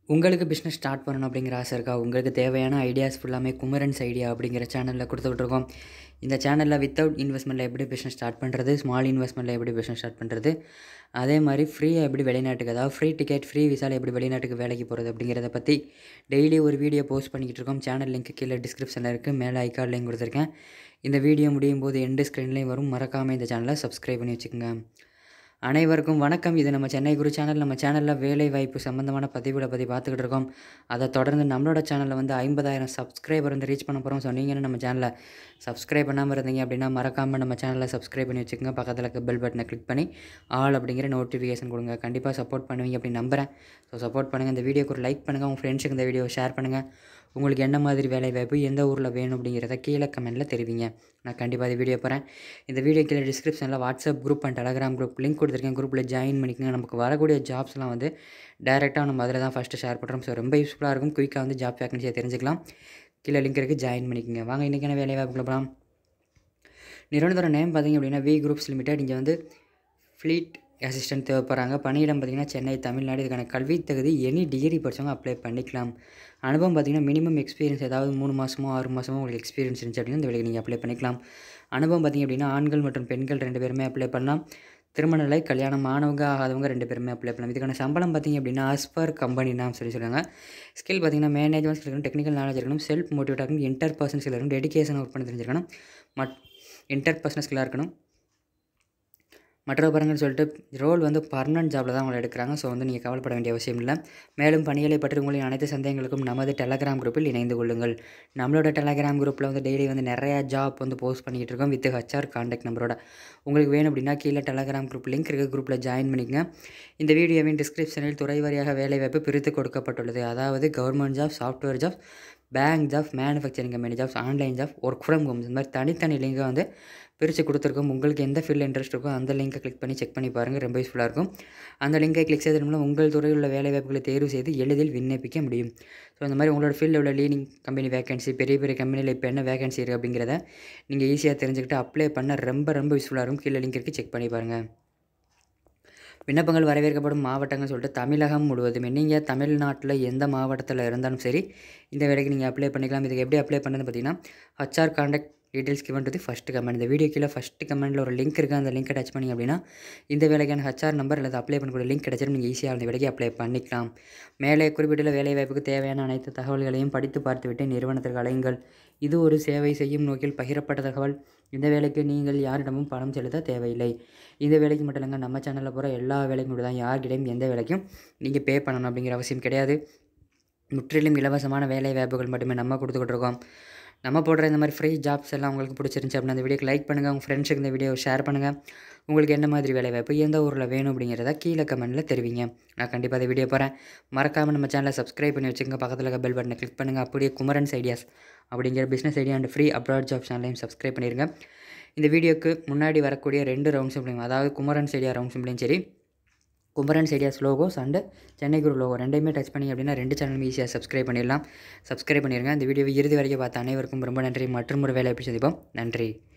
உங்களுக்கு business start பண்ணணும் அப்படிங்கிற ஆசை இருக்கா உங்களுக்கு தேவையான ஐடியாஸ் ஃபுல்லாமே குமரன்ஸ் ஐடியா அப்படிங்கிற சேனலில் கொடுத்துட்ருக்கோம் இந்த சேனலில் வித்தவுட் இன்வெஸ்ட்மெண்ட்டில் எப்படி பிஸ்னஸ் ஸ்டார்ட் பண்ணுறது ஸ்மால் இன்வெஸ்ட்மெண்ட்டில் எப்படி பிஸ்னஸ் ஸ்டார்ட் பண்ணுறது அதே மாதிரி ஃப்ரீயாக எப்படி வெளிநாட்டுக்கு அதாவது ஃப்ரீ டிக்கெட் ஃப்ரீ விசாவில் எப்படி வெளிநாட்டுக்கு வேலைக்கு போகிறது அப்படிங்கிறத பற்றி டெய்லி ஒரு வீடியோ போஸ்ட் பண்ணிக்கிட்டு இருக்கோம் சேனல் லிங்க் கீழே டிஸ்கிரிப்ஷனில் இருக்குது மேலே ஐகார்ட் லிங்க் கொடுத்துருக்கேன் இந்த வீடியோ முடியும் போது எண்டு ஸ்க்ரீன்லேயும் வரும் மறக்காமல் இந்த சேனலை சப்ஸ்கிரைப் பண்ணி வச்சுக்கோங்க அனைவருக்கும் வணக்கம் இது நம்ம சென்னை குரு சேனல் நம்ம சேனலில் வேலை வாய்ப்பு சம்மந்தமான பதிவுகளை பற்றி பார்த்துக்கிட்டு இருக்கோம் அதை தொடர்ந்து நம்மளோட சேனலில் வந்து ஐம்பதாயிரம் சப்ஸ்கிரைபர் வந்து ரீச் பண்ண போகிறோம் ஸோ நீங்களும் நம்ம சேனலை சப்ஸ்கிரைப் பண்ணாமல் இருந்தீங்க அப்படின்னா மறக்காமல் நம்ம சேனலை சப்ஸ்கிரைப் பண்ணி வச்சுக்கோங்க பக்கத்தில் இருக்க பெல் பட்டனை கிளிக் பண்ணி ஆல் அப்படிங்கிற நோட்டிஃபிகேஷன் கொடுங்க கண்டிப்பாக சப்போர்ட் பண்ணுவீங்க அப்படின்னு நம்புகிறேன் ஸோ சப்போர்ட் பண்ணுங்கள் இந்த வீடியோக்கு ஒரு லைக் பண்ணுங்கள் உங்கள் ஃப்ரெண்ட்ஸுக்கு இந்த வீடியோ ஷேர் பண்ணுங்கள் உங்களுக்கு என்ன மாதிரி வேலை வாய்ப்பு எந்த ஊரில் வேணும் அப்படிங்கிறத கீழே கமெண்ட்டில் தெரிவிங்க நான் கண்டிப்பாக இந்த வீடியோ போகிறேன் இந்த வீடியோ கீழே டிஸ்கிரிப்ஷனில் WhatsApp group and Telegram group link கொடுத்துருக்கேன் குரூப்பில் ஜாயின் பண்ணிக்கோங்க நமக்கு வரக்கூடிய ஜாப்ஸ்லாம் வந்து டேரெக்டாக நம்ம அதில் தான் ஃபஸ்ட்டு ஷேர் பண்ணுறோம் ஸோ ரொம்ப யூஸ்ஃபுல்லாக இருக்கும் குயிக்காக வந்து ஜாப் வேகன்சியை தெரிஞ்சுக்கலாம் கீழே லிங்க் இருக்குது ஜாயின் பண்ணிக்கோங்க வாங்க இன்றைக்கான வேலை வாய்ப்புகளை போகலாம் நிறுவனத்தோட நேம் பார்த்தீங்க அப்படின்னா வி குரூப்ஸ் லிமிடெட் இங்கே வந்து ஃப்ளீட் அசிஸ்டன்ட் தேவைப்படுறாங்க பணியிடம் பார்த்திங்கன்னா சென்னை தமிழ்நாடு இதுக்கான கல்வி தகுதி எனி டிகிரி படித்தவங்க அப்ளை பண்ணிக்கலாம் அனுபவம் பார்த்திங்கன்னா மினிமம் எக்ஸ்பீரியன்ஸ் ஏதாவது மூணு மாதமோ ஆறு மாதமோ உங்களுக்கு எக்ஸ்பீரியன்ஸ் இருந்துச்சு அப்படின்னா இந்த வேலைக்கு நீங்கள் அப்ளை பண்ணிக்கலாம் அனுபவம் பார்த்திங்க அப்படின்னா ஆண்கள் மற்றும் பெண்கள் ரெண்டு பேருமே அப்ளை பண்ணலாம் திருமண நிலை கல்யாணம் ஆனவங்க ஆகாதவங்க ரெண்டு பேருமே அப்ளை பண்ணலாம் இதுக்கான சம்பளம் பார்த்திங்க அப்படின்னா ஆஸ் பர் கம்பெனினா சொல்லி சொல்லுவாங்க ஸ்கில் பார்த்திங்கன்னா மேனேஜ்மெண்ட் ஸ்கில் இருக்கணும் டெக்னிக்கல் நாலேஜ் இருக்கணும் செல்ஃப் மோட்டிவேட் இருக்கணும் இன்டர் பர்சன் ஸ்கில் இருக்கணும் டெடிகேஷன் ஒர்க் பண்ண தெரிஞ்சிருக்கணும் மட் இன்டர் பர்சனல் ஸ்கில்லாக இருக்கணும் மற்ற பாருங்கன்னு சொல்லிட்டு ரோல் வந்து பர்மனன்ட் ஜாபில் தான் உங்களை எடுக்கிறாங்க ஸோ வந்து நீங்கள் கவலைப்பட வேண்டிய அவசியம் இல்லை மேலும் பணிகளை பற்றி உங்களின் அனைத்து சந்தேகங்களுக்கும் நமது டெலகிராம் குரூப்பில் இணைந்து கொள்ளுங்கள் நம்மளோட டெலகிராம் குரூப்பில் வந்து டெய்லி வந்து நிறையா ஜாப் வந்து போஸ்ட் பண்ணிக்கிட்டு இருக்கோம் வித் ஹச்ஆர் காண்டாக்ட் நம்பரோட உங்களுக்கு வேணும் அப்படின்னா கீழே டெலகிராம் குரூப் லிங்க் இருக்க குரூப்பில் ஜாயின் பண்ணிக்கங்க இந்த வீடியோவின் டிஸ்கிரிப்ஷனில் துறை வாரியாக வேலைவாய்ப்பு பிரித்து கொடுக்கப்பட்டுள்ளது அதாவது government job software job bank job manufacturing company jobs online job work from home இந்த மாதிரி தனித்தனி லிங்கை வந்து பிரித்து கொடுத்துருக்கோம் உங்களுக்கு எந்த ஃபீல்டில் இன்ட்ரெஸ்ட் இருக்கோ அந்த லிங்கை கிளிக் பண்ணி செக் பண்ணி பாருங்கள் ரொம்ப யூஸ்ஃபுல்லாக இருக்கும் அந்த லிங்கை கிளிக் செய்ததன் மூலம் உங்கள் துறையில் உள்ள வேலைவாய்ப்புகளை தேர்வு செய்து எளிதில் விண்ணப்பிக்க முடியும் ஸோ இந்த மாதிரி உங்களோட ஃபீல்டில் உள்ள லீடிங் கம்பெனி வேகன்சி பெரிய பெரிய கம்பெனியில் இப்போ என்ன வேகன்சி இருக்குது அப்படிங்கிறத நீங்கள் ஈஸியாக தெரிஞ்சுக்கிட்டு அப்ளை பண்ண ரொம்ப ரொம்ப யூஸ்ஃபுல்லாக இருக்கும் கீழே லிங்க் இருக்குது செக் பண்ணி பாருங்கள் விண்ணப்பங்கள் வரவேற்கப்படும் மாவட்டங்கள் சொல்லிட்டு தமிழகம் முழுவதுமே நீங்கள் தமிழ்நாட்டில் எந்த மாவட்டத்தில் இருந்தாலும் சரி இந்த வேலைக்கு நீங்கள் அப்ளை பண்ணிக்கலாம் இதுக்கு எப்படி அப்ளை பண்ணுறது பார்த்தீங்கன்னா HR contact details given to first comment இந்த வீடியோ கீழே ஃபஸ்ட்டு கமெண்ட்டில் ஒரு லிங்க் இருக்குது அந்த லிங்க் டச் பண்ணி அப்படின்னா இந்த வேலைக்கான ஹச்ஆர் நம்பர் அல்லது அப்ளை பண்ணக்கூடிய லிங்க் கிடச்சிடும் நீங்கள் ஈஸியாக அந்த வேலைக்கு அப்ளை பண்ணிக்கலாம் மேலே குறிப்பிட்டுள்ள வேலைவாய்ப்புக்கு தேவையான அனைத்து தகவல்களையும் படித்து பார்த்துவிட்டு நிறுவனத்திற்கு அலையுங்கள் இது ஒரு சேவை செய்யும் நோக்கில் பகிரப்பட்ட தகவல் இந்த வேலைக்கு நீங்கள் யாரிடமும் பணம் செலுத்த தேவையில்லை இந்த வேலைக்கு மட்டும் இல்லைங்க நம்ம சேனலில் போகிற எல்லா வேலைக்கும் தான் யார்கிட்டையும் எந்த வேலைக்கும் நீங்கள் பே பண்ணணும் அப்படிங்கிற அவசியம் கிடையாது முற்றிலும் இலவசமான வேலை வாய்ப்புகள் மட்டுமே நம்ம கொடுத்துக்கிட்டு இருக்கோம் நம்ம போடுற இந்த மாதிரி ஃப்ரீ ஜாப்ஸ் எல்லாம் உங்களுக்கு பிடிச்சிருந்துச்சி அப்படின்னா அந்த வீடியோக்கு லைக் பண்ணுங்கள் உங்கள் ஃப்ரெண்ட்ஸுக்கு இந்த வீடியோ ஷேர் பண்ணுங்கள் உங்களுக்கு என்ன மாதிரி வேலை வாய்ப்பு எந்த ஊரில் வேணும் அப்படிங்கிறத கீழே கமெண்ட்டில் தெரிவிங்க நான் கண்டிப்பாக அந்த வீடியோ போகிறேன் மறக்காமல் நம்ம சேனலை சப்ஸ்கிரைப் பண்ணி வச்சுக்கோங்க பக்கத்தில் இருக்க பெல் பட்டனை கிளிக் பண்ணுங்கள் அப்படியே குமரன்ஸ் ஐடியாஸ் அப்படிங்கிற business idea and free abroad job சேனலையும் சப்ஸ்கிரைப் பண்ணிடுங்க இந்த வீடியோக்கு முன்னாடி வரக்கூடிய ரெண்டு ரவுண்ட் சிம்பிளையும் அதாவது குமரன்ஸ் ஐடியா ரவுண்ட் சிம்பிளையும் சரி Kumaran's ideas logos and Chennai Guru logo ரெண்டையுமே டச் பண்ணி அப்படின்னா ரெண்டு சேனலும் ஈஸியாக சப்ஸ்கிரைப் பண்ணிடலாம் சப்ஸ்கிரைப் பண்ணிடுங்க இந்த வீடியோவை இறுதி வரைக்கும் பார்த்த அனைவருக்கும் ரொம்ப நன்றி மற்றும் ஒரு வேலை எப்படி சந்திப்போம் நன்றி